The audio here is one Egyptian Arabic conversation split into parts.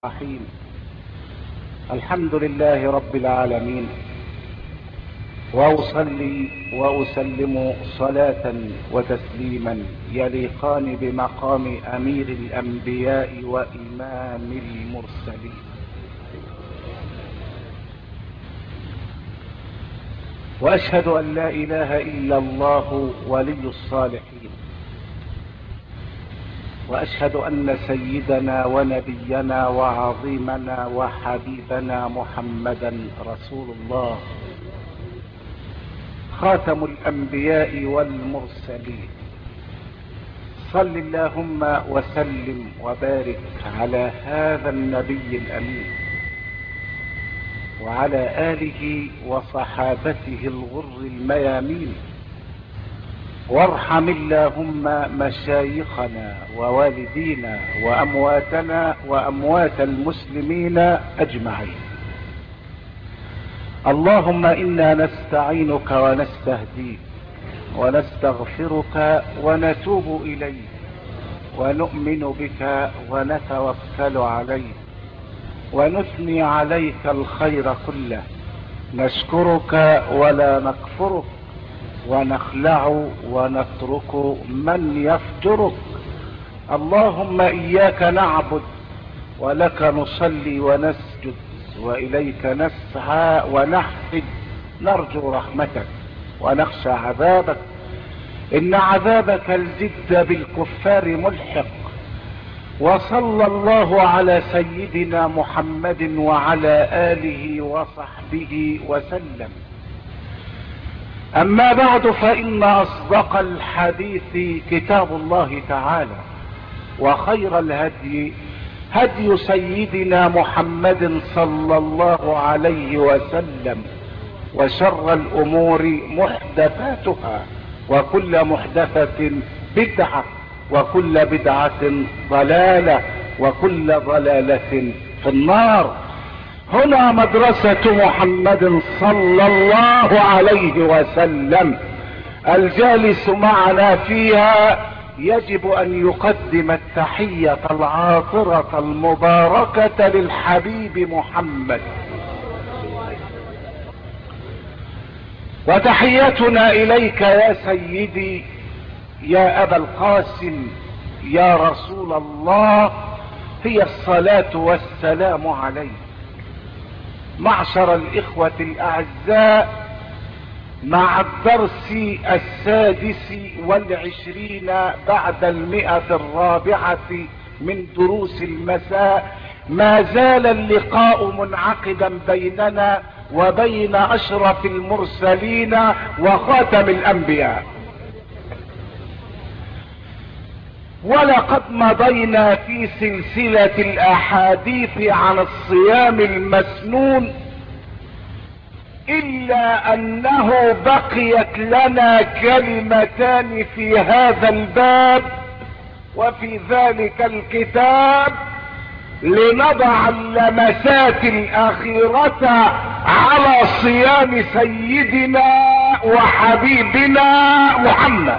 الرحيم الحمد لله رب العالمين واصلي واسلم صلاه وتسليما يليقان بمقام امير الانبياء وامام المرسلين واشهد ان لا اله الا الله ولي الصالحين واشهد ان سيدنا ونبينا وعظيمنا وحبيبنا محمدا رسول الله خاتم الانبياء والمرسلين صل اللهم وسلم وبارك على هذا النبي الامين وعلى اله وصحابته الغر الميامين وارحم اللهم مشايخنا ووالدينا وامواتنا واموات المسلمين اجمعين اللهم انا نستعينك ونستهديك ونستغفرك ونتوب اليك ونؤمن بك ونتوكل عليك ونثني عليك الخير كله نشكرك ولا نكفرك ونخلع ونترك من يفجرك اللهم اياك نعبد ولك نصلي ونسجد واليك نسعى ونحفد نرجو رحمتك ونخشى عذابك ان عذابك الجد بالكفار ملحق وصلى الله على سيدنا محمد وعلى اله وصحبه وسلم اما بعد فان اصدق الحديث كتاب الله تعالى وخير الهدي هدي سيدنا محمد صلى الله عليه وسلم وشر الامور محدثاتها وكل محدثة بدعة وكل بدعة ضلالة وكل ضلالة في النار هنا مدرسة محمد صلى الله عليه وسلم الجالس معنا فيها يجب ان يقدم التحية العاطرة المباركة للحبيب محمد وتحيتنا اليك يا سيدي يا ابا القاسم يا رسول الله هي الصلاة والسلام عليك معشر الاخوة الاعزاء مع الدرس السادس والعشرين بعد المئة الرابعة من دروس المساء ما زال اللقاء منعقدا بيننا وبين اشرف المرسلين وخاتم الانبياء ولقد مضينا في سلسلة الاحاديث عن الصيام المسنون الا انه بقيت لنا كلمتان في هذا الباب وفي ذلك الكتاب لنضع اللمسات الاخيرة على صيام سيدنا وحبيبنا محمد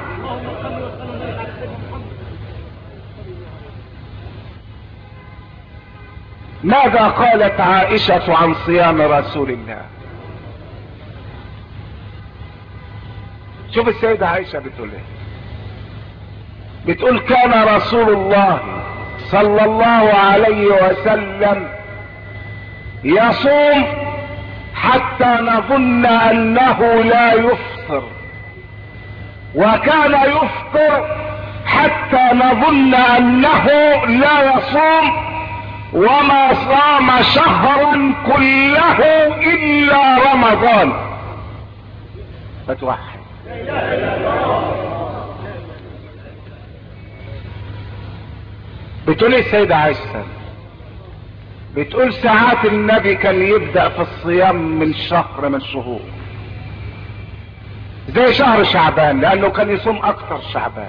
ماذا قالت عائشة عن صيام رسول الله شوف السيدة عائشة بتقول ايه بتقول كان رسول الله صلى الله عليه وسلم يصوم حتى نظن انه لا يفطر وكان يفطر حتى نظن انه لا يصوم وما صام شهرا كله الا رمضان فتوحد بتقول السيدة عائشة بتقول ساعات النبي كان يبدأ في الصيام من شهر من شهور زي شهر شعبان لانه كان يصوم اكتر شعبان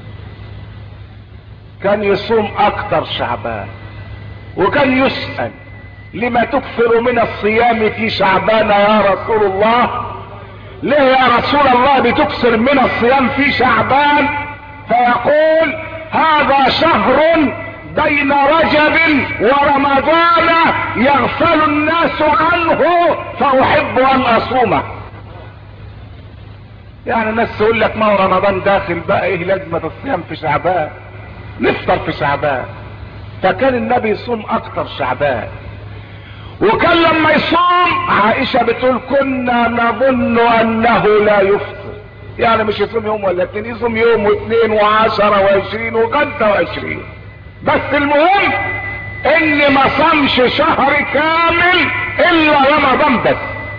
كان يصوم اكتر شعبان وكان يسأل لما تكثر من الصيام في شعبان يا رسول الله ليه يا رسول الله بتكثر من الصيام في شعبان فيقول هذا شهر بين رجب ورمضان يغفل الناس عنه فاحب ان اصومه يعني الناس تقول لك ما هو رمضان داخل بقى ايه لازمة الصيام في شعبان نفطر في شعبان فكان النبي يصوم اكتر شعبان وكان لما يصوم عائشة بتقول كنا نظن انه لا يفطر يعني مش يصوم يوم ولا اتنين يصوم يوم واثنين وعشرة وعشرين وخمسة وعشرين بس المهم ان ما صامش شهر كامل الا رمضان بس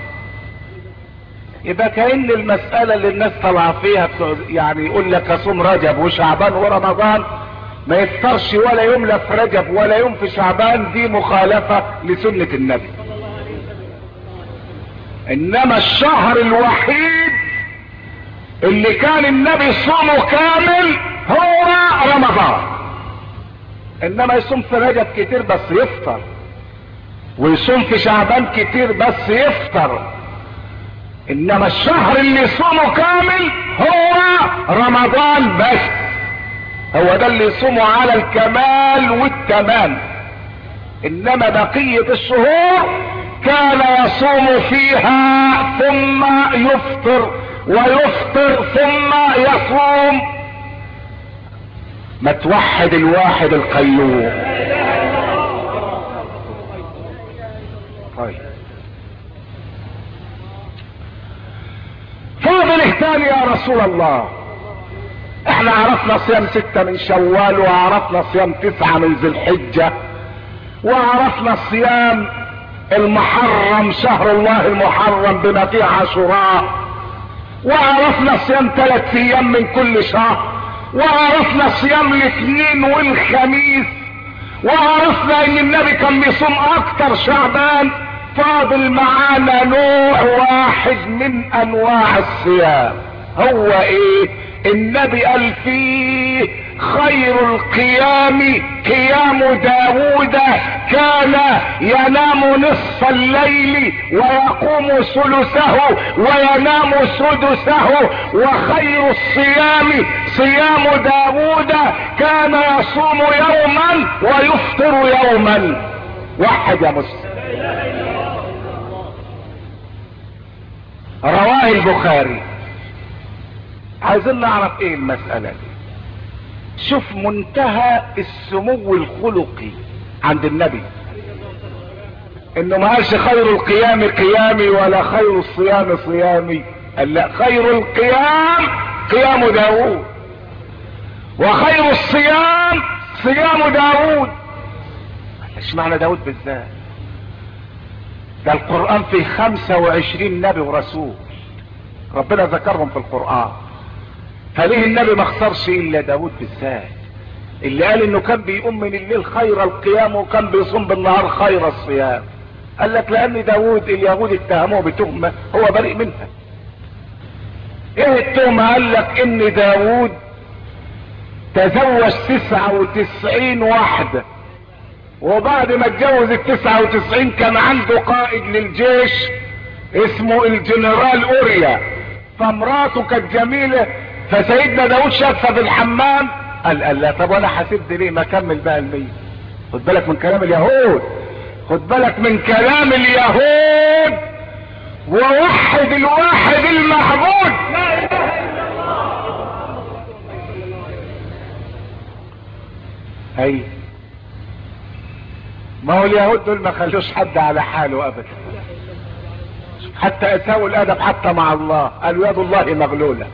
يبقى كأن المسألة اللي الناس طلع فيها يعني يقول لك اصوم رجب وشعبان ورمضان ما يفطرش ولا يوم لا في رجب ولا يوم في شعبان دي مخالفة لسنة النبي انما الشهر الوحيد اللي كان النبي صومه كامل هو رمضان انما يصوم في رجب كتير بس يفطر ويصوم في شعبان كتير بس يفطر انما الشهر اللي يصومه كامل هو رمضان بس هو ده اللي يصومه على الكمال والتمام انما بقية الشهور كان يصوم فيها ثم يفطر ويفطر ثم يصوم ما توحد الواحد القيوم طيب فاضل تاني يا رسول الله احنا عرفنا صيام ستة من شوال وعرفنا صيام تسعة من ذي الحجة وعرفنا صيام المحرم شهر الله المحرم بما فيه عاشوراء وعرفنا صيام ثلاث ايام من كل شهر وعرفنا صيام الاثنين والخميس وعرفنا ان النبي كان بيصوم اكتر شعبان فاضل معانا نوع واحد من انواع الصيام هو ايه النبي قال فيه خير القيام قيام داود كان ينام نصف الليل ويقوم ثلثه وينام سدسه وخير الصيام صيام داود كان يصوم يوما ويفطر يوما وحد يا مسلم رواه البخاري عايزين نعرف ايه المسألة دي شوف منتهى السمو الخلقي عند النبي انه ما قالش خير القيام قيامي ولا خير الصيام صيامي قال لا خير القيام قيام داود وخير الصيام صيام داود ايش معنى داود بالذات ده القرآن فيه خمسة وعشرين نبي ورسول ربنا ذكرهم في القرآن فليه النبي ما اختارش الا داود بالذات اللي قال انه كان بيقوم من الليل خير القيام وكان بيصوم بالنهار خير الصيام قال لك لان داود اليهود اتهموه بتهمة هو بريء منها ايه التهمة قال لك ان داود تزوج تسعة وتسعين واحدة وبعد ما اتجوز التسعة وتسعين كان عنده قائد للجيش اسمه الجنرال اوريا فمراته كانت جميلة فسيدنا داود شافها في الحمام قال قال لا طب وانا حاسب ليه ما كمل بقى المية خد بالك من كلام اليهود خد بالك من كلام اليهود ووحد الواحد المعبود هي ما هو اليهود دول ما خلوش حد على حاله ابدا حتى اساووا الادب حتى مع الله قالوا يد الله مغلولة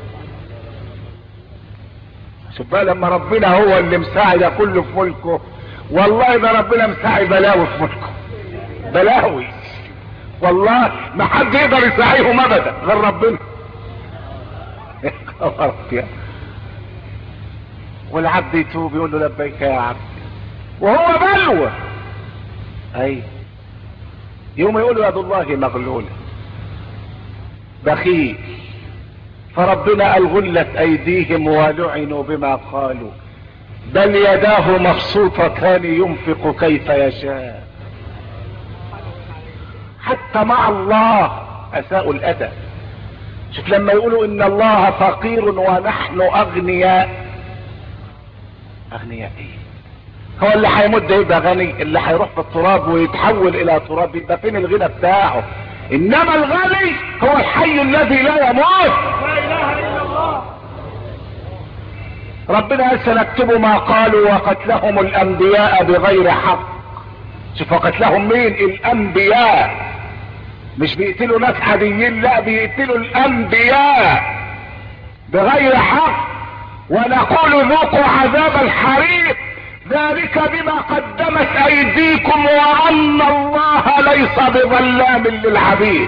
شوف بقى لما ربنا هو اللي مساعد كله في ملكه والله ده ربنا مساعد بلاوي في ملكه بلاوي والله ما حد يقدر يساعيهم ابدا غير ربنا والعبد يتوب يقول له لبيك يا عبد وهو بلوى اي يوم يقولوا يد الله مغلولة بخيل فربنا قال غلت ايديهم ولعنوا بما قالوا بل يداه مبسوطتان ينفق كيف يشاء حتى مع الله اساءوا الادب شوف لما يقولوا ان الله فقير ونحن اغنياء اغنياء ايه هو اللي هيمد يبقى غني اللي هيروح في التراب ويتحول الى تراب يبقى فين الغنى بتاعه انما الغني هو الحي الذي لا يموت لا اله الا الله ربنا قال سنكتب ما قالوا وقتلهم الانبياء بغير حق شوف وقتلهم مين الانبياء مش بيقتلوا ناس عاديين لا بيقتلوا الانبياء بغير حق ونقول ذوقوا عذاب الحريق ذلك بما قدمت ايديكم وان الله ليس بظلام للعبيد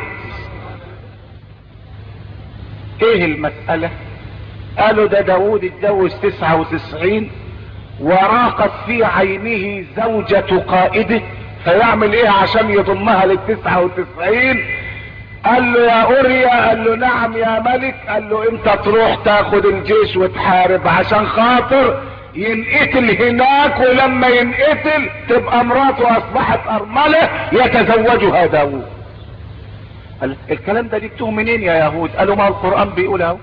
ايه المسألة قالوا ده داود اتجوز تسعة وتسعين وراقت في عينه زوجة قائده فيعمل ايه عشان يضمها للتسعة وتسعين قال له يا اوريا قال له نعم يا ملك قال له انت تروح تاخد الجيش وتحارب عشان خاطر ينقتل هناك ولما ينقتل تبقى مراته اصبحت ارملة يتزوجها داوود قال الكلام ده جبتوه منين يا يهود قالوا ما القرآن بيقول اهو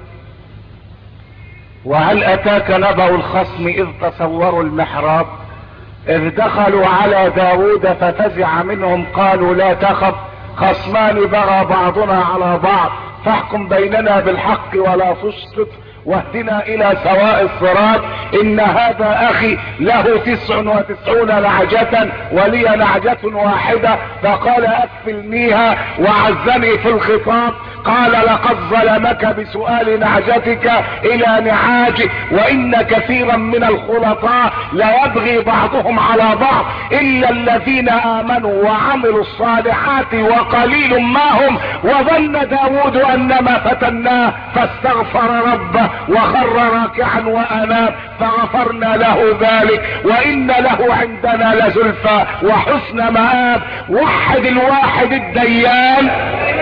وهل اتاك نبأ الخصم اذ تصوروا المحراب اذ دخلوا على داود ففزع منهم قالوا لا تخف خصمان بغى بعضنا على بعض فاحكم بيننا بالحق ولا تشطط واهدنا الى سواء الصراط ان هذا اخي له تسع وتسعون نعجة ولي نعجة واحدة فقال اكفلنيها وعزني في الخطاب قال لقد ظلمك بسؤال نعجتك الى نعاجه وان كثيرا من الخلطاء لا يبغي بعضهم على بعض الا الذين امنوا وعملوا الصالحات وقليل ما هم وظن داود انما فتناه فاستغفر ربه وخر راكعا واناب فغفرنا له ذلك وان له عندنا لزلفى وحسن مآب وحد الواحد الديان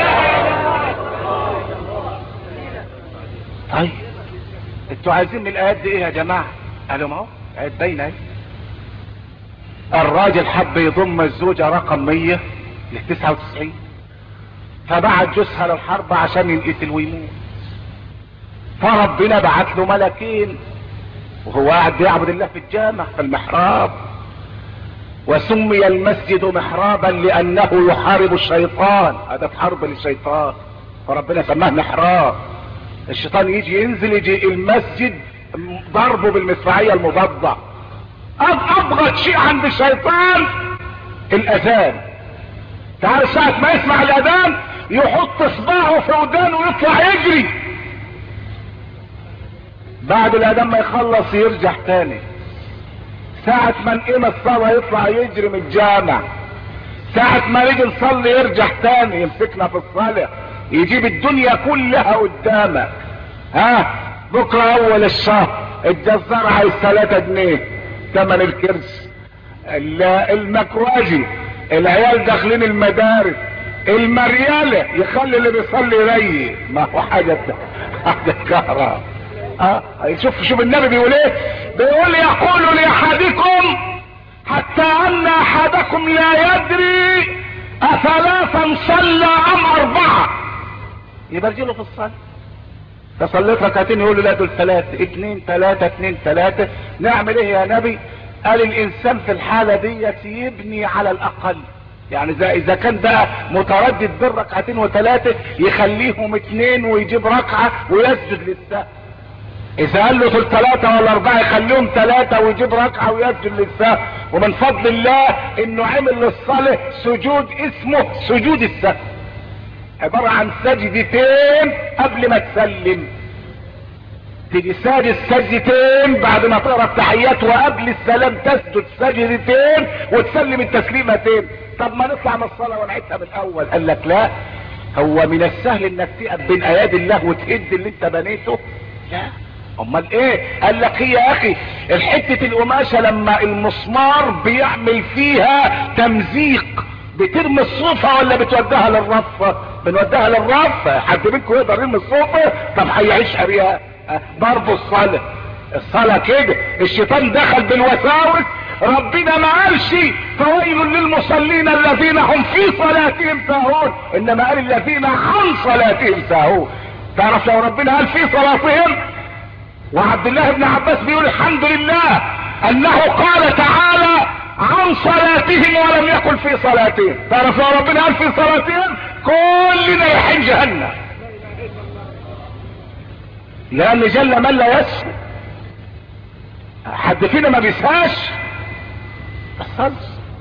طيب انتوا عايزين من الايات دي ايه يا جماعه قالوا ما هو ايات باينه اهي الراجل حب يضم الزوجه رقم 100 ل 99 فبعت جوزها للحرب عشان ينقتل ويموت فربنا بعت له ملكين وهو قاعد بيعبد الله في الجامع في المحراب وسمي المسجد محرابا لانه يحارب الشيطان هذا حرب للشيطان فربنا سماه محراب الشيطان يجي ينزل يجي المسجد ضربه بالمصراعيه المضادة ابغض شيء عند الشيطان الاذان تعال ساعة ما يسمع الاذان يحط اصبعه في ودانه ويطلع يجري بعد الاذان ما يخلص يرجع تاني ساعة ما نقيم الصلاة يطلع يجري من الجامع ساعة ما نيجي نصلي يرجع تاني يمسكنا في الصلاة يجيب الدنيا كلها قدامك ها بكرة اول الشهر الجزار عايز 3 جنيه ثمن الكرش المكواجي العيال داخلين المدارس المريالة يخلي اللي بيصلي يريح ما هو حاجة حاجة كهرباء اه شوف شوف النبي بيقول ايه بيقول يقول لاحدكم حتى ان احدكم لا يدري اثلاثا صلى ام اربعة يبقى له في الصلاة فصليت ركعتين يقول له لا دول ثلاثة اتنين ثلاثة اتنين ثلاثة نعمل ايه يا نبي قال الانسان في الحالة ديت يبني على الاقل يعني اذا اذا كان بقى متردد بين ركعتين وثلاثة يخليهم اتنين ويجيب ركعة ويسجد للسهو اذا قال له في الثلاثة ولا اربعة يخليهم ثلاثة ويجيب ركعة ويسجد للسهو ومن فضل الله انه عمل للصلاة سجود اسمه سجود السهو عبارة عن سجدتين قبل ما تسلم تيجي ساجد سجدتين بعد ما تقرا التحيات وقبل السلام تسجد سجدتين وتسلم التسليمتين طب ما نطلع من الصلاه ونعيدها من الاول قال لك لا هو من السهل انك تقف بين ايادي الله وتهد اللي انت بنيته لا امال ايه قال لك هي يا اخي الحته القماشه لما المسمار بيعمل فيها تمزيق بترمي الصوفة ولا بتوديها للرف بنوديها للرف حد منكم يقدر يرمي الصوفة طب هيعيش بيها برضه الصلاة الصلاة كده الشيطان دخل بالوساوس ربنا ما قالش فويل للمصلين الذين هم في صلاتهم ساهون انما قال الذين عن صلاتهم ساهون تعرف لو ربنا قال في صلاتهم وعبد الله بن عباس بيقول الحمد لله انه قال تعالى عن صلاتهم ولم يقل في صلاتهم تعرف لو ربنا قال في صلاتهم كلنا رايحين جهنم لان جل من لا يسهو حد فينا ما بيسهاش بس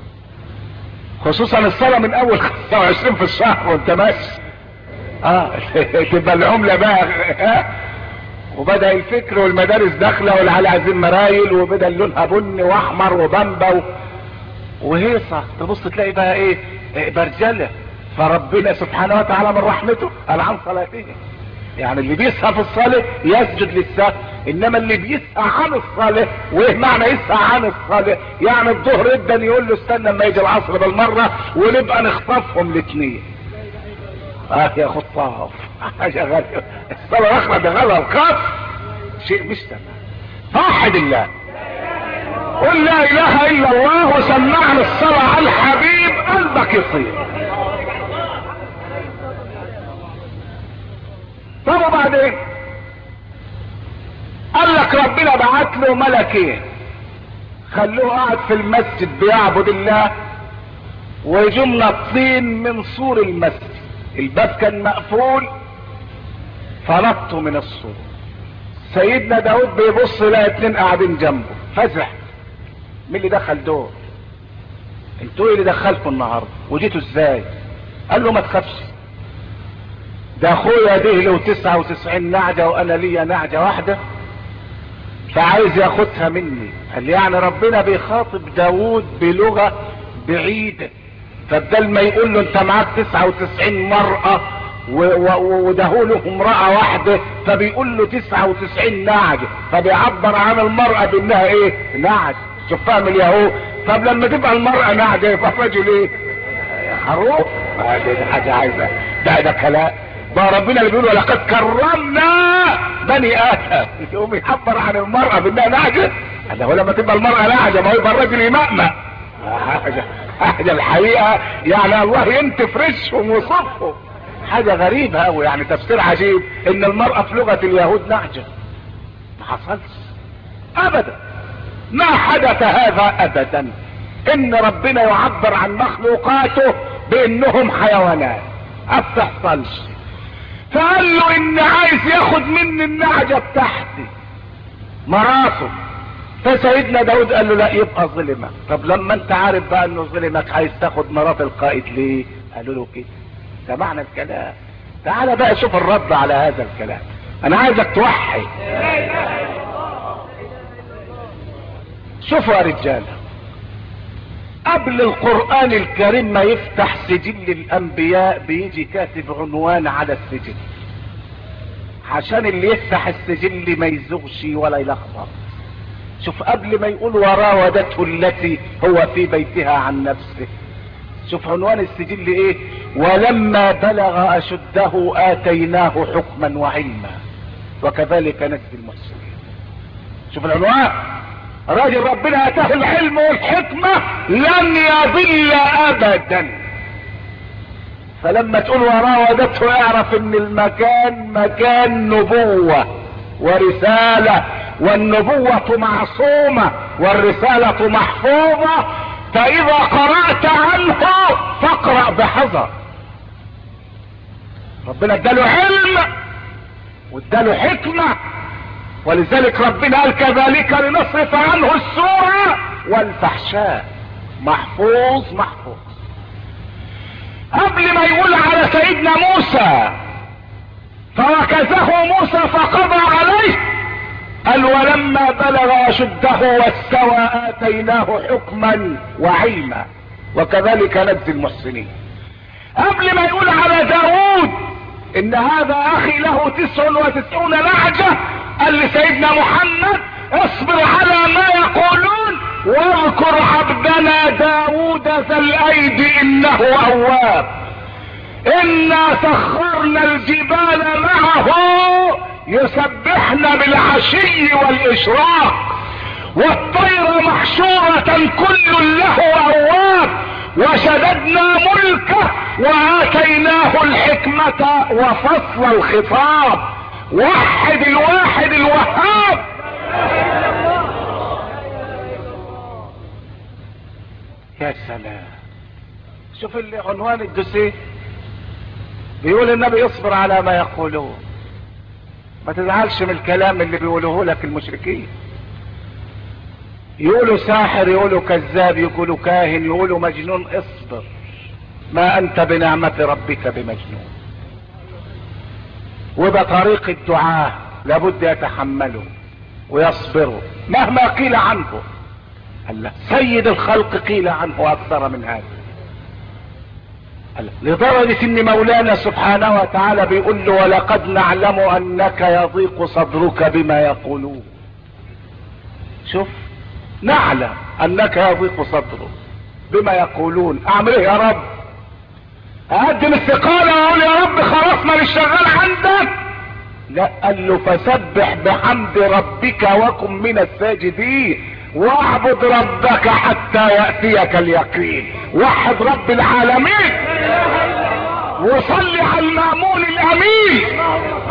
خصوصا الصلاة من اول 25 في الشهر وانت ماشي اه تبقى العملة بقى ها وبدأ الفكر والمدارس داخلة والعيال عايزين مرايل وبدأ لونها بني واحمر وبامبا و... وهيصة تبص تلاقي بقى ايه, إيه برجلة فربنا سبحانه وتعالى من رحمته قال عن صلاتهم يعني اللي بيسعى في الصلاة يسجد للسهو انما اللي بيسعى عن الصلاة وايه معنى يسعى عن الصلاة يعني الظهر جدا يقول له استنى لما يجي العصر بالمرة ونبقى نخطفهم الاثنين اه يا خطاف حاجة غريبة الصلاة اخرى ده غلط الخط شيء مش تمام وحد الله قل لا اله الا الله وسمعنا الصلاة على الحبيب قلبك يصير طب وبعدين قال لك ربنا بعت له ملكين خلوه قاعد في المسجد بيعبد الله ويجوم نطين من سور المسجد الباب كان مقفول فنطوا من السور سيدنا داود بيبص لقى اتنين قاعدين جنبه فزع مين اللي دخل دول انتوا ايه اللي دخلكم النهارده وجيتوا ازاي قال له ما تخافش ده اخويا ده له تسعة وتسعين نعجة وانا ليا نعجة واحدة فعايز ياخدها مني قال يعني ربنا بيخاطب داود بلغة بعيدة فبدل ما يقول له انت معاك تسعة وتسعين مرأة وده له امرأة واحدة فبيقول له تسعة وتسعين نعجة فبيعبر عن المرأة بانها ايه نعج شوف فاهم اليهود طب لما تبقى المرأة نعجة يبقى الرجل ايه خروف دي حاجة عايزة ده ده كلام ده ربنا اللي بيقول ولقد كرمنا بني ادم يقوم يعبر عن المرأة بانها نعجة ده هو لما تبقى المرأة نعجة ما هو يبقى الراجل يمأمأ حاجة حاجة الحقيقة يعني الله ينتف رشهم وصفهم حاجة غريبة قوي يعني تفسير عجيب ان المرأة في لغة اليهود نعجة ما حصلش ابدا ما حدث هذا ابدا ان ربنا يعبر عن مخلوقاته بانهم حيوانات ما بتحصلش فقال له ان عايز ياخد مني النعجة بتاعتي مراسه فسيدنا داود قال له لا يبقى ظلمك طب لما انت عارف بقى انه ظلمك عايز تاخد مرات القائد ليه قالوا له كده ده معنى الكلام تعال بقى شوف الرد على هذا الكلام انا عايزك توحي شوفوا يا رجاله قبل القرآن الكريم ما يفتح سجل الأنبياء بيجي كاتب عنوان على السجل عشان اللي يفتح السجل ما يزغش ولا يلخبط شوف قبل ما يقول وراودته التي هو في بيتها عن نفسه شوف عنوان السجل ايه ولما بلغ اشده اتيناه حكما وعلما وكذلك نجزي المحسنين شوف العنوان راجل ربنا اتاه العلم والحكمة لن يضل ابدا فلما تقول وراودته اعرف ان المكان مكان نبوة ورسالة والنبوة معصومة والرسالة محفوظة فاذا قرأت عنه فاقرأ بحذر ربنا اداله علم واداله حكمة ولذلك ربنا قال كذلك لنصرف عنه السوء والفحشاء محفوظ محفوظ قبل ما يقول على سيدنا موسى فركزه موسى فقضى عليه قال ولما بلغ اشده واستوى اتيناه حكما وعلما وكذلك نجزي المحسنين قبل ما يقول على داود ان هذا اخي له تسع وتسعون نعجة قال لسيدنا محمد اصبر على ما يقولون واذكر عبدنا داود ذا الايد انه اواب انا سخرنا الجبال معه يسبحن بالعشي والاشراق والطير محشورة كل له اواب وشددنا ملكه واتيناه الحكمة وفصل الخطاب وحد الواحد الوهاب يا سلام شوف اللي عنوان الدوسيه بيقول النبي اصبر على ما يقولون ما تزعلش من الكلام اللي بيقولوه لك المشركين يقولوا ساحر يقولوا كذاب يقولوا كاهن يقولوا مجنون اصبر ما انت بنعمة ربك بمجنون وده طريق الدعاة لابد يتحملوا ويصبروا مهما قيل عنه الله سيد الخلق قيل عنه اكثر من هذا الله. لدرجة ان مولانا سبحانه وتعالى بيقول له ولقد نعلم انك يضيق صدرك بما يقولون شوف نعلم انك يضيق صدرك بما يقولون اعمل ايه يا رب اقدم استقالة واقول يا رب خلاص ما شغال عندك لا قال له فسبح بحمد ربك وكن من الساجدين واعبد ربك حتى يأتيك اليقين وحد رب العالمين وصلي على المأمون الأمين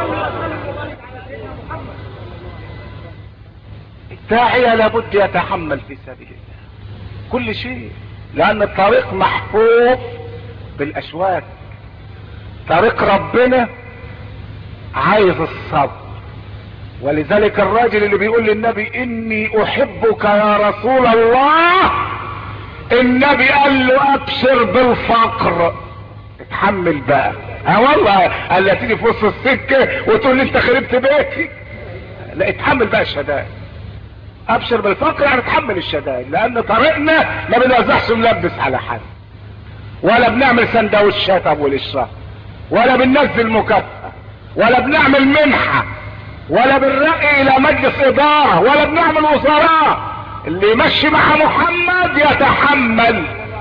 الداعية لابد يتحمل في سبيل الله كل شيء لأن الطريق محفوف بالأشواك طريق ربنا عايز الصبر ولذلك الراجل اللي بيقول للنبي اني احبك يا رسول الله النبي قال له ابشر بالفقر اتحمل بقى اه والله قال لي تيجي في وسط السكه وتقول لي انت خربت بيتي لا اتحمل بقى الشدائد ابشر بالفقر يعني اتحمل الشدائد لان طريقنا ما بنوزعش ملبس على حد ولا بنعمل سندوتشات ابو للشهر ولا بننزل مكافأة ولا بنعمل منحة ولا بنرقي الى مجلس ادارة ولا بنعمل وزراء اللي يمشي مع محمد يتحمل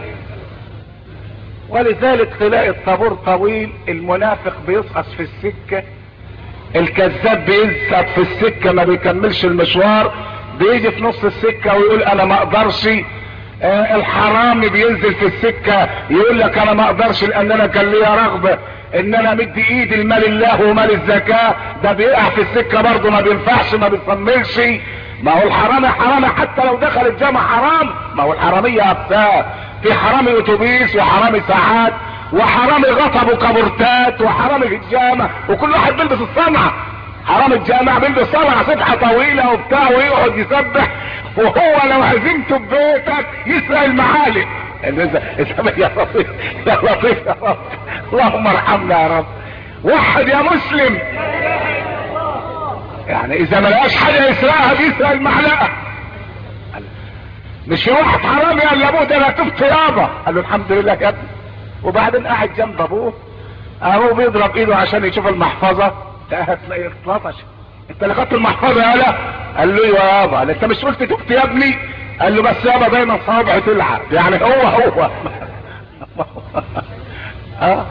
ولذلك تلاقي الطابور طويل المنافق بيسقط في السكة الكذاب بيسقط في السكة ما بيكملش المشوار بيجي في نص السكة ويقول انا ما اقدرش آه الحرامي بينزل في السكة يقول لك انا ما اقدرش لان انا كان ليا رغبة ان انا مدي ايدي لمال الله ومال الزكاة ده بيقع في السكة برضه ما بينفعش ما بيصملش ما هو الحرامي حرامي حتى لو دخل الجامع حرام ما هو الحرامية اقسام في حرامي اتوبيس وحرامي ساعات وحرامي غطب وكابورتات وحرامي في الجامع وكل واحد بيلبس الصنعة حرام الجامع بيلبس صنعة سبحة طويلة وبتاع ويقعد يسبح وهو لو عزمته ببيتك يسرق المعالم يا لطيف يا لطيف يا رب اللهم ارحمنا يا رب وحد يا مسلم يعني اذا ما لقاش حاجه يسرقها بيسرق المعلقه مش واحد حرامي قال لابوه ده انا تبت يابا قال له الحمد لله يا ابني وبعدين قاعد جنب ابوه ابوه بيضرب ايده عشان يشوف المحفظه هتلاقيه اتلطش انت اللي خدت المحفظه يا لا قال له ايوه يابا قال انت مش قلت تبت يا ابني قال له بس يابا دايما صوابعي تلعب يعني هو هو اه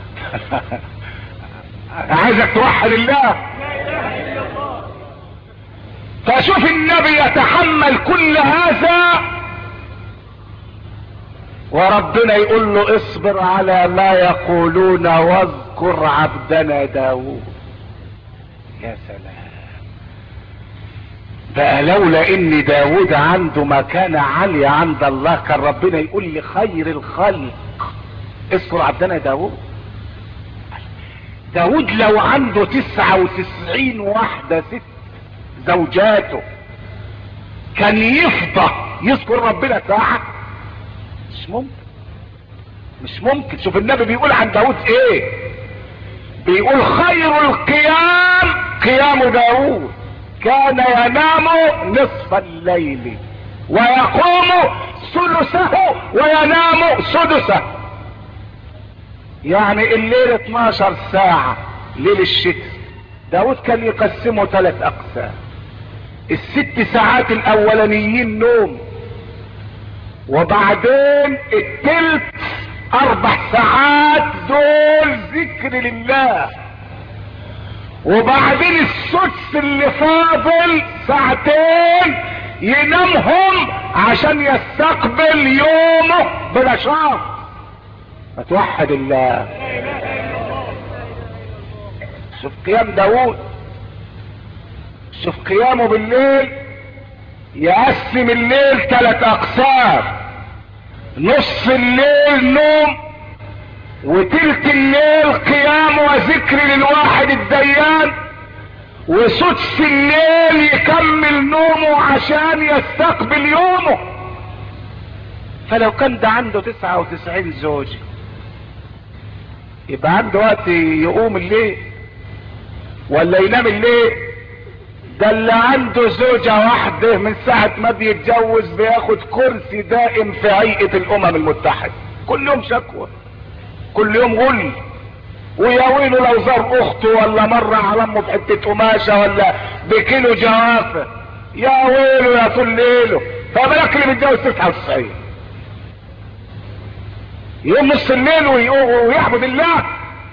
عايزك توحد الله فشوف النبي يتحمل كل هذا وربنا يقول له اصبر على ما يقولون واذكر عبدنا داود يا سلام بقى لولا ان داود عنده مكانة عالية عند الله كان ربنا يقول لي خير الخلق اذكر عبدنا داود داود لو عنده تسعة وتسعين واحدة ست زوجاته كان يفضى يذكر ربنا ساعة مش ممكن مش ممكن شوف النبي بيقول عن داود ايه بيقول خير القيام قيام داود كان ينام نصف الليل ويقوم ثلثه وينام سدسه يعني الليل 12 ساعة ليل الشتاء داود كان يقسمه ثلاث اقسام الست ساعات الاولانيين نوم وبعدين التلت اربع ساعات دول ذكر لله وبعدين السدس اللي فاضل ساعتين ينامهم عشان يستقبل يومه بنشاط فتوحد الله شوف قيام داود شوف قيامه بالليل يقسم الليل ثلاث اقسام نص الليل نوم وتلت الليل قيام وذكر للواحد الديان وسدس الليل يكمل نومه عشان يستقبل يومه فلو كان ده عنده تسعة وتسعين زوجة يبقى عنده وقت يقوم الليل ولا ينام الليل ده اللي عنده زوجة واحدة من ساعة ما بيتجوز بياخد كرسي دائم في هيئة الامم المتحدة كل يوم شكوى كل يوم غل ويا ويله لو زار اخته ولا مر على امه بحته قماشه ولا بكيلو جوافه يا ويله يا طول ليله فبالك اللي متجوز 99 يقوم نص الليل ويعبد الله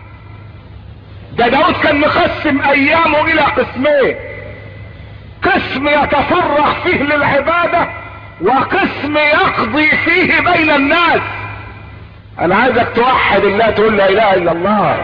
ده داود كان مقسم ايامه الى قسمين قسم يتفرغ فيه للعباده وقسم يقضي فيه بين الناس انا عايزك توحد الله تقول لا اله الا الله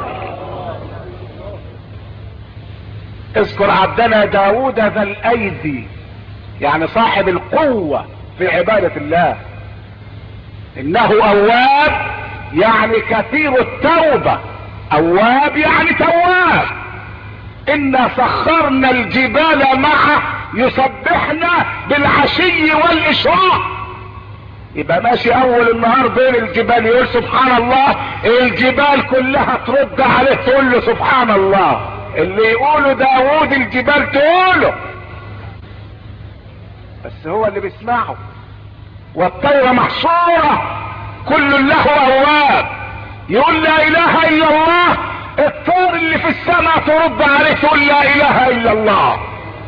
اذكر عبدنا داود ذا الايدي يعني صاحب القوة في عبادة الله انه اواب يعني كثير التوبة اواب يعني تواب انا سخرنا الجبال معه يسبحنا بالعشي والاشراق يبقى ماشي اول النهار بين الجبال يقول سبحان الله الجبال كلها ترد عليه تقول له سبحان الله اللي يقوله داوود الجبال تقوله بس هو اللي بيسمعه والطيرة محصورة كل له اواب يقول لا اله الا الله الطير اللي في السماء ترد عليه تقول لا اله الا الله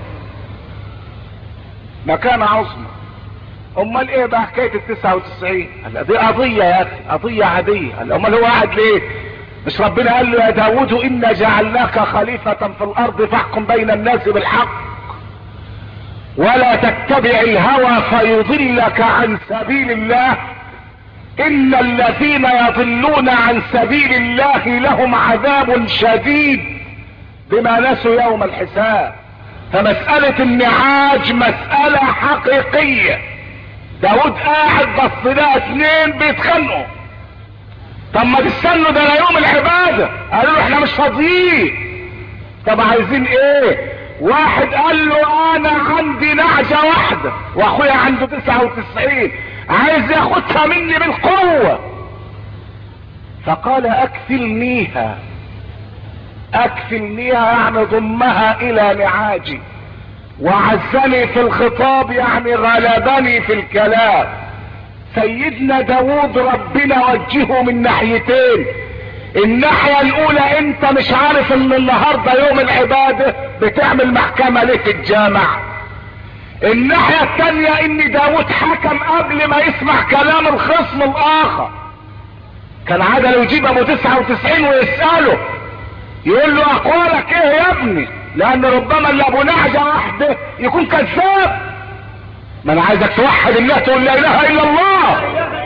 مكان عظمى امال ايه بقى حكايه ال 99 قال دي قضيه يا اخي قضيه عاديه قال امال هو قاعد ليه مش ربنا قال له يا داود انا جعلناك خليفه في الارض فاحكم بين الناس بالحق ولا تتبع الهوى فيضلك عن سبيل الله ان الذين يضلون عن سبيل الله لهم عذاب شديد بما نسوا يوم الحساب فمسألة النعاج مسألة حقيقية داود قاعد بص لها اتنين بيتخانقوا طب ما تستنوا ده يوم العبادة قالوا له احنا مش فاضيين طب عايزين ايه واحد قال له انا عندي نعجة واحدة واخويا عنده تسعة وتسعين عايز ياخدها مني بالقوة فقال اكفلنيها اكفلنيها يعني ضمها الى نعاجي وعزني في الخطاب يعني غلبني في الكلام سيدنا داود ربنا وجهه من ناحيتين الناحية الاولى انت مش عارف ان النهاردة يوم العبادة بتعمل محكمة ليه في الجامع الناحية التانية ان داود حكم قبل ما يسمع كلام الخصم الاخر كان عادة لو يجيب ابو تسعة وتسعين ويسأله يقول له اقوالك ايه يا ابني لان ربما اللي ابو نعجة واحدة يكون كذاب ما انا عايزك توحد الله تقول لا اله الا الله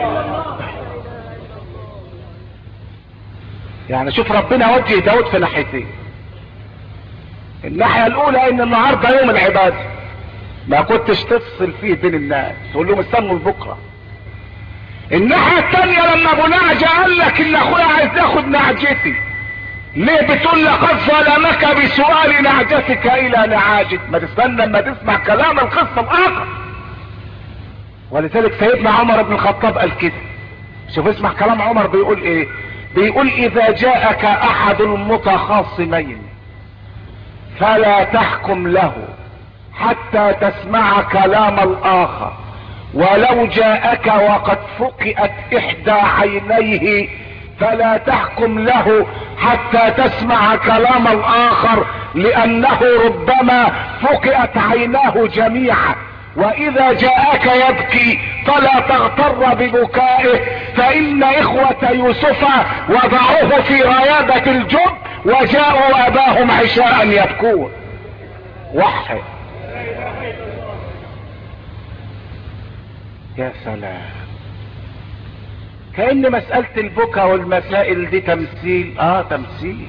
يعني شوف ربنا وجه داود في ناحيتين الناحية الاولى ان النهاردة يوم العبادة ما كنتش تفصل فيه بين الناس تقول لهم استنوا لبكرة الناحية التانية لما ابو نعجة قال لك ان اخويا عايز ياخد نعجتي ليه بتقول لقد ظلمك بسؤال نعجتك الى نعاجك ما تستنى لما تسمع كلام القصة الاخر ولذلك سيدنا عمر بن الخطاب قال كده شوف اسمع كلام عمر بيقول ايه بيقول اذا جاءك احد المتخاصمين فلا تحكم له حتى تسمع كلام الاخر ولو جاءك وقد فقئت احدى عينيه فلا تحكم له حتى تسمع كلام الاخر لانه ربما فقئت عيناه جميعا واذا جاءك يبكي فلا تغتر ببكائه فان اخوة يوسف وضعوه في ريادة الجب وجاءوا اباهم عشاء يبكون وحد يا سلام كأن مسألة البكا والمسائل دي تمثيل اه تمثيل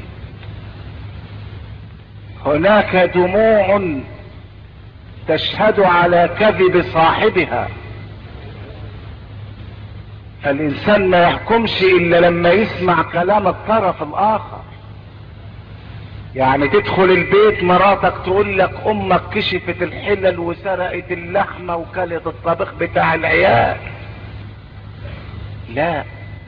هناك دموع تشهد على كذب صاحبها الانسان ما يحكمش الا لما يسمع كلام الطرف الاخر يعني تدخل البيت مراتك تقول لك امك كشفت الحلل وسرقت اللحمة وكلت الطبيخ بتاع العيال لا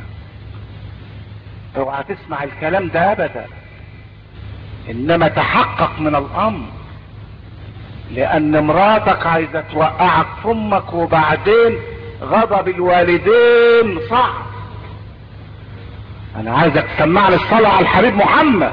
اوعى تسمع الكلام ده ابدا انما تحقق من الامر لان مراتك عايزة توقعك في امك وبعدين غضب الوالدين صعب انا عايزك تسمعني الصلاة على الحبيب محمد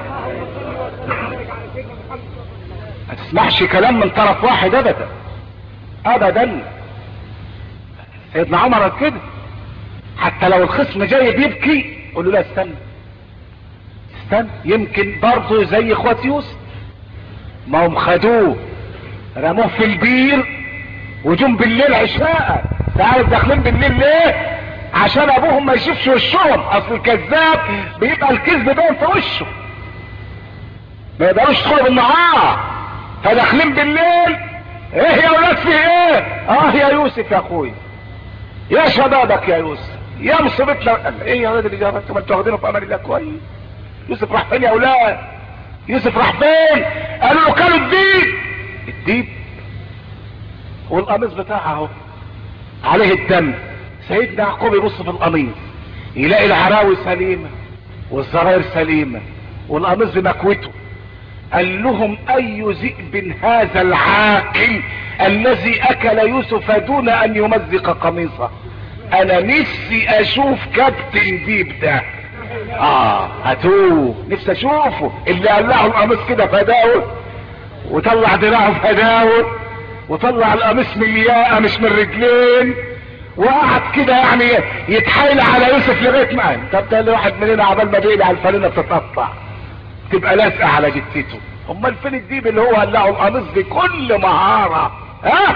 ما تسمعش كلام من طرف واحد ابدا ابدا سيدنا عمر كده حتى لو الخصم جاي بيبكي قول له لا استنى استنى يمكن برضه زي اخوات يوسف ما هم خدوه رموه في البير وجم بالليل عشاء تعرف داخلين بالليل ليه عشان ابوهم ما يشوفش وشهم اصل الكذاب بيبقى الكذب باين في وشه ما يقدروش يدخلوا بالنهار فداخلين بالليل ايه يا ولاد في ايه اه يا يوسف يا اخوي يا شبابك يا يوسف يا مصيبتنا ايه يا ولاد اللي جابك انتوا ما انتوا واخدينه في امان الله كويس يوسف راح فين يا اولاد يوسف راح فين قالوا له كانوا الديب الديب والقميص بتاعه اهو عليه الدم سيدنا يعقوب يبص في القميص يلاقي العراوي سليمه والزراير سليمه والقميص بمكوته قال لهم اي ذئب هذا العاقل الذي اكل يوسف دون ان يمزق قميصه انا نفسي اشوف كابتن ديب ده اه هاتوه نفسي اشوفه اللي قلعه القميص كده فداول وطلع دراعه فداول وطلع القميص من الياقه مش من رجلين وقعد كده يعني يتحايل على يوسف لغايه ما طب ده الواحد مننا عبال ما بيقلع الفانله بتتقطع تبقى لازقه على جثته امال فين الديب اللي هو قلعه القميص بكل مهاره ها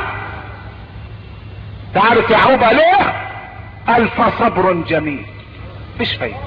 تعرف يعقوب عليه قال فصبر جميل مش فايده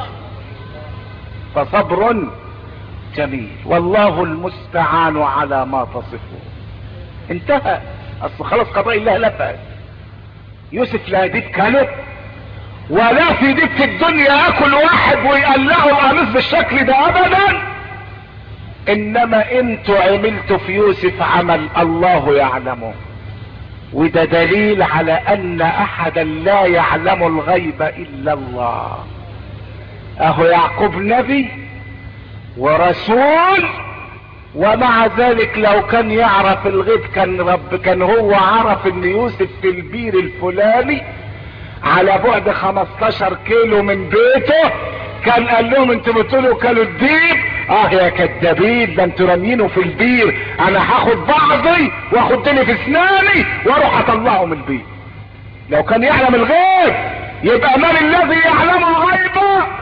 فصبر جميل والله المستعان على ما تصفون انتهى اصل خلاص قضاء الله لفت يوسف لا ديب كلب ولا في ديب في الدنيا اكل واحد ويقلعه القميص بالشكل ده ابدا انما انتوا عملتوا في يوسف عمل الله يعلمه وده دليل على ان احدا لا يعلم الغيب الا الله اهو يعقوب نبي ورسول ومع ذلك لو كان يعرف الغيب كان رب كان هو عرف ان يوسف في البير الفلاني على بعد 15 كيلو من بيته كان قال لهم انتوا بتقولوا كانوا الديب اه يا كدابين ده انتوا رامينه في البير انا هاخد بعضي واخد لي في اسناني واروح اطلعه من البير لو كان يعلم الغيب يبقى من الذي يعلم الغيب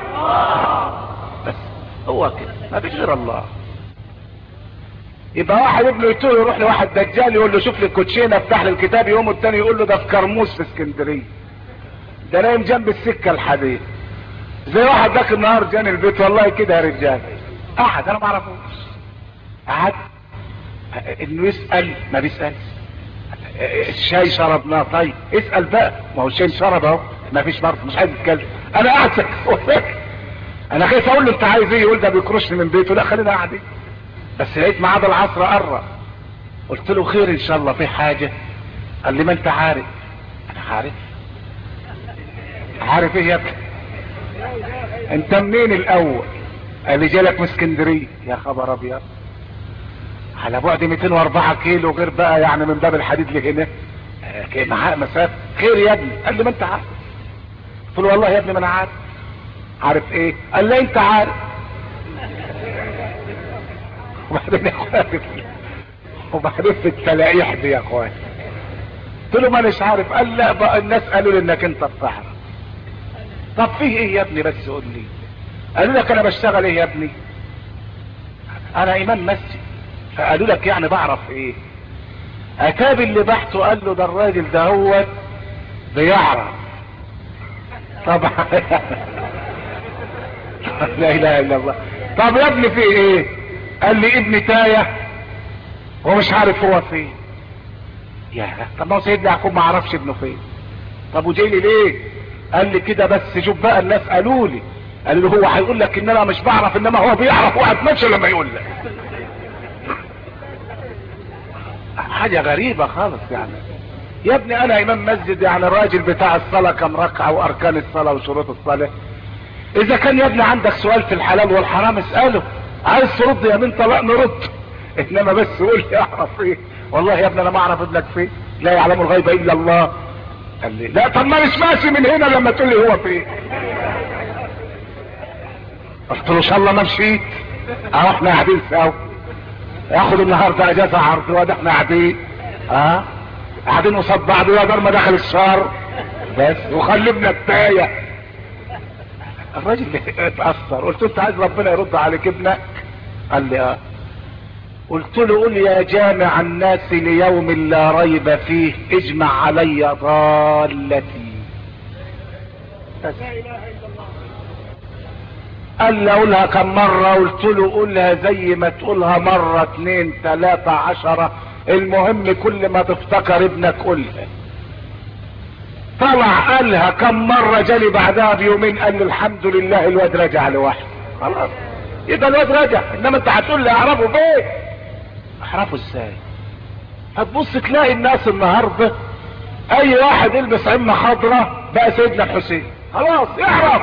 بس هو كده ما فيش غير الله يبقى واحد ابنه يتوه يروح لواحد دجال يقول له شوف لي الكوتشينه افتح لي الكتاب يقوم التاني يقول له ده في كرموس في اسكندريه ده نايم جنب السكه الحديد زي واحد ذاك النهار جاني البيت والله كده يا رجال قعد انا ما اعرفوش قعد انه يسال ما بيسالش الشاي شربناه طيب اسال بقى ما هو الشاي شرب اهو ما فيش برضه مش عايز يتكلم انا قاعد انا خايف اقول له انت عايز ايه يقول ده بيكرشني من بيته لا خلينا قاعدين بس لقيت ميعاد العصر قرب قلت له خير ان شاء الله في حاجه قال لي ما انت عارف انا عارف عارف ايه يا ابني انت منين الاول قال لي جالك من اسكندريه يا خبر ابيض على بعد 204 كيلو غير بقى يعني من باب الحديد لهنا معاه مسافه خير يا ابني قال لي ما انت عارف قلت له والله يا ابني ما انا عارف عارف ايه قال لي انت عارف وبعدين يا اخوان وبعدين في التلاقيح دي يا اخوان قلت له ما مش عارف قال لا بقى الناس قالوا لي انك انت بتعرف طب فيه ايه يا ابني بس قول لي قالوا لك انا بشتغل ايه يا ابني انا امام مسجد فقالوا لك يعني بعرف ايه اتاب اللي بحثه قال له ده الراجل ده هو بيعرف طبعا لا اله الا الله طب يا ابني في ايه قال لي ابني تايه ومش عارف هو فين يا طب ما هو سيدنا يعقوب ما عرفش ابنه فين طب وجاي لي ليه قال لي كده بس شوف بقى الناس قالوا لي قال له هو هيقول لك ان انا مش بعرف انما هو بيعرف وهتمشي لما يقول لك حاجة غريبة خالص يعني يا ابني انا امام مسجد يعني الراجل بتاع الصلاة كم ركعة واركان الصلاة وشروط الصلاة اذا كان يا ابني عندك سؤال في الحلال والحرام اسأله عايز ترد يا بنت طلاق نرد انما بس قول لي اعرف ايه والله يا ابني انا ما اعرف ابنك فين لا يعلم الغيب الا الله قال لي لا طب ما مش ماشي من هنا لما تقول لي هو فين قلت له ان شاء الله ما مشيت اهو احنا قاعدين سوا ياخد النهارده اجازه عرض وده احنا قاعدين ها قاعدين قصاد بعض يا دار ما دخل الشهر بس وخلبنا التايه الراجل اتأثر قلت له انت عايز ربنا يرد عليك ابنك قال لي اه قلت له قل يا جامع الناس ليوم لا ريب فيه اجمع علي ضالتي بس لا اله الا الله قال لي اقولها كم مرة قلت له قولها زي ما تقولها مرة اتنين تلاتة عشرة المهم كل ما تفتكر ابنك قولها طلع قالها كم مرة جالي بعدها بيومين قال لي الحمد لله الواد رجع لوحده خلاص يبقى الواد رجع انما انت هتقول لي اعرفه فين اعرفه ازاي هتبص تلاقي الناس النهارده اي واحد يلبس عمة خضراء بقى سيدنا الحسين خلاص يعرف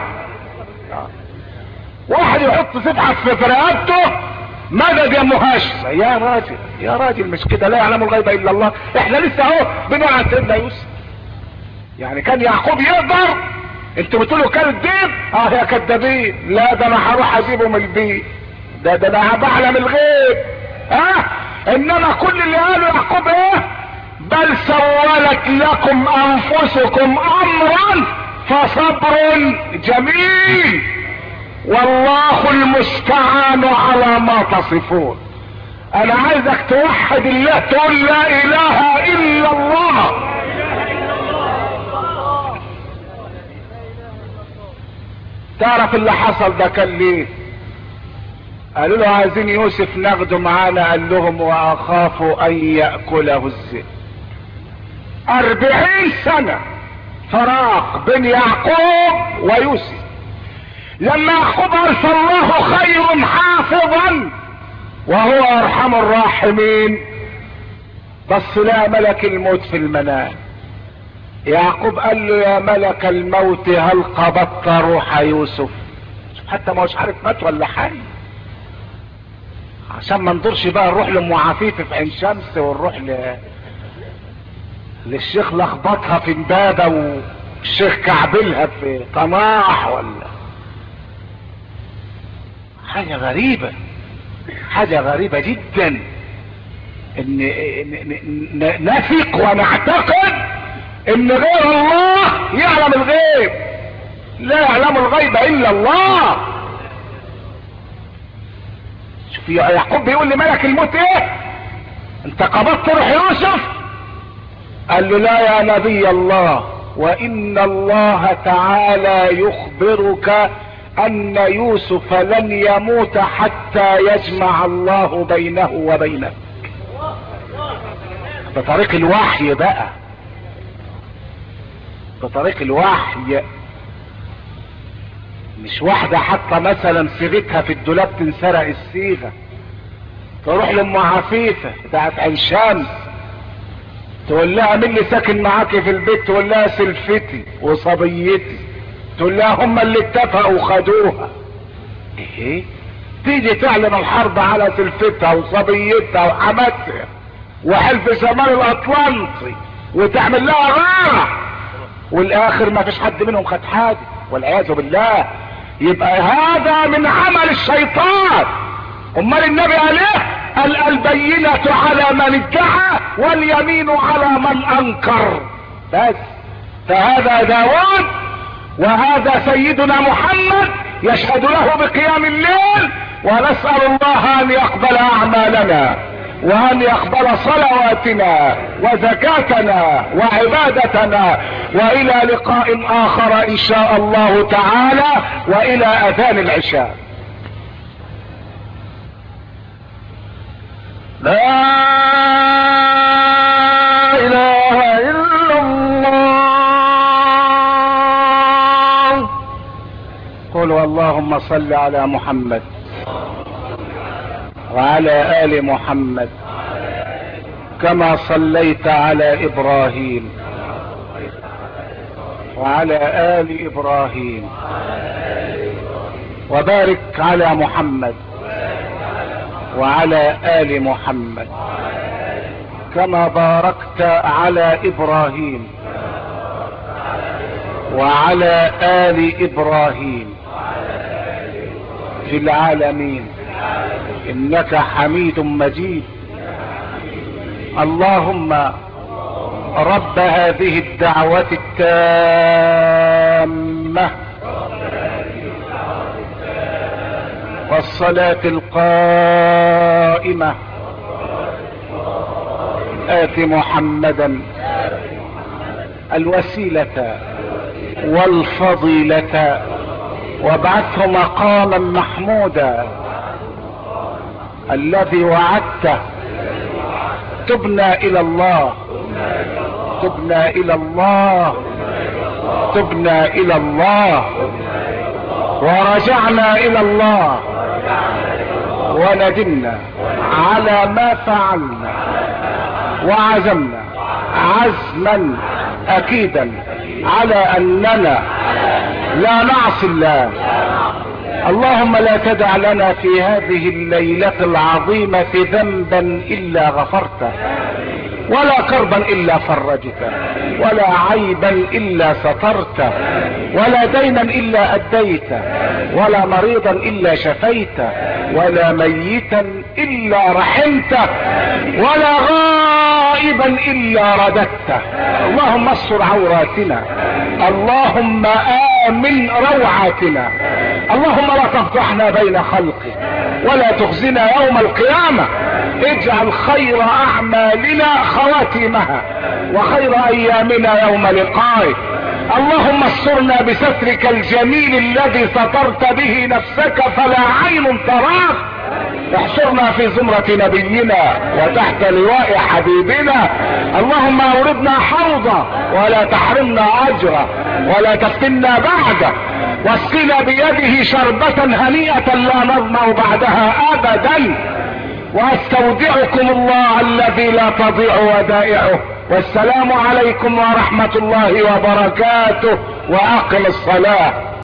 واحد يحط سبحة في رقبته مدد يا مهاشم يا راجل يا راجل مش كده لا يعلم الغيب الا الله احنا لسه اهو بنقول على سيدنا يوسف يعني كان يعقوب يقدر انتوا بتقولوا كان الدين اه يا كدابين لا ده انا هروح اجيبه من البيت ده ده انا بعلم الغيب اه انما كل اللي قاله يعقوب ايه بل سولت لكم انفسكم امرا فصبر جميل والله المستعان على ما تصفون انا عايزك توحد الله تقول لا اله الا الله تعرف اللي حصل ده كان ليه قالوا له عايزين يوسف ناخده معانا قال لهم واخاف ان يأكله الذئب اربعين سنة فراق بين يعقوب ويوسف لما يعقوب ارسل الله خير حافظا وهو ارحم الراحمين بس لا ملك الموت في المنام يعقوب قال له يا ملك الموت هل قبضت روح يوسف حتى ما هوش عارف مات ولا حي عشان ما ندورش بقى نروح لام عفيف في عين شمس ونروح ل... للشيخ لخبطها في امبابه والشيخ كعبلها في قناح ولا حاجة غريبة حاجة غريبة جدا ان ن- نثق ونعتقد ان غير الله يعلم الغيب لا يعلم الغيب الا الله شوف يا- يعقوب بيقول لملك الموت ايه انت قبضت روح يوسف قال له لا يا نبي الله وان الله تعالى يخبرك ان يوسف لن يموت حتى يجمع الله بينه وبينك بطريق الوحي بقى بطريق الوحي مش واحدة حتى مثلا صيغتها في الدولاب تنسرق الصيغة تروح لام عفيفة بتاعت عين شمس تقول لها مين اللي ساكن معاكي في البيت تقول لها سلفتي وصبيتي تقول لها هم اللي اتفقوا خدوها ايه تيجي تعلن الحرب على سلفتها وصبيتها وحماتها وحلف شمال الاطلنطي وتعمل لها غارة والاخر ما فيش حد منهم خد حاجة والعياذ بالله يبقى هذا من عمل الشيطان امال النبي قال ايه قال البينة على من ادعى واليمين على من انكر بس فهذا داود وهذا سيدنا محمد يشهد له بقيام الليل ونسأل الله ان يقبل اعمالنا وان يقبل صلواتنا وزكاتنا وعبادتنا والى لقاء اخر ان شاء الله تعالى والى اذان العشاء لا اله الا الله قولوا اللهم صل على محمد وعلى ال محمد كما صليت على ابراهيم وعلى ال ابراهيم وبارك على محمد وعلى ال محمد كما باركت على ابراهيم وعلى ال ابراهيم في العالمين انك حميد مجيد اللهم رب هذه الدعوة التامة والصلاة القائمة آت محمدا الوسيلة والفضيلة وابعثه مقاما محمودا الذي وعدته تبنا الى الله تبنا الى الله تبنا الى الله ورجعنا الى الله وندمنا على ما فعلنا وعزمنا عزما اكيدا على اننا لا نعصي الله اللهم لا تدع لنا في هذه الليلة العظيمة ذنبا الا غفرته ولا كربا الا فرجته ولا عيبا الا سترته ولا دينا الا اديته ولا مريضا الا شفيته ولا ميتا الا رحمته ولا غائبا الا رددته اللهم استر عوراتنا اللهم امن روعاتنا اللهم لا تفضحنا بين خلقك ولا تخزنا يوم القيامة اجعل خير اعمالنا خواتيمها وخير ايامنا يوم لقائك اللهم استرنا بسترك الجميل الذي سترت به نفسك فلا عين تراك احشرنا في زمرة نبينا وتحت لواء حبيبنا اللهم اوردنا حوضا ولا تحرمنا اجره ولا تفتنا بعده واسقنا بيده شربة هنيئة لا نظمأ بعدها ابدا واستودعكم الله الذي لا تضيع ودائعه والسلام عليكم ورحمة الله وبركاته واقم الصلاة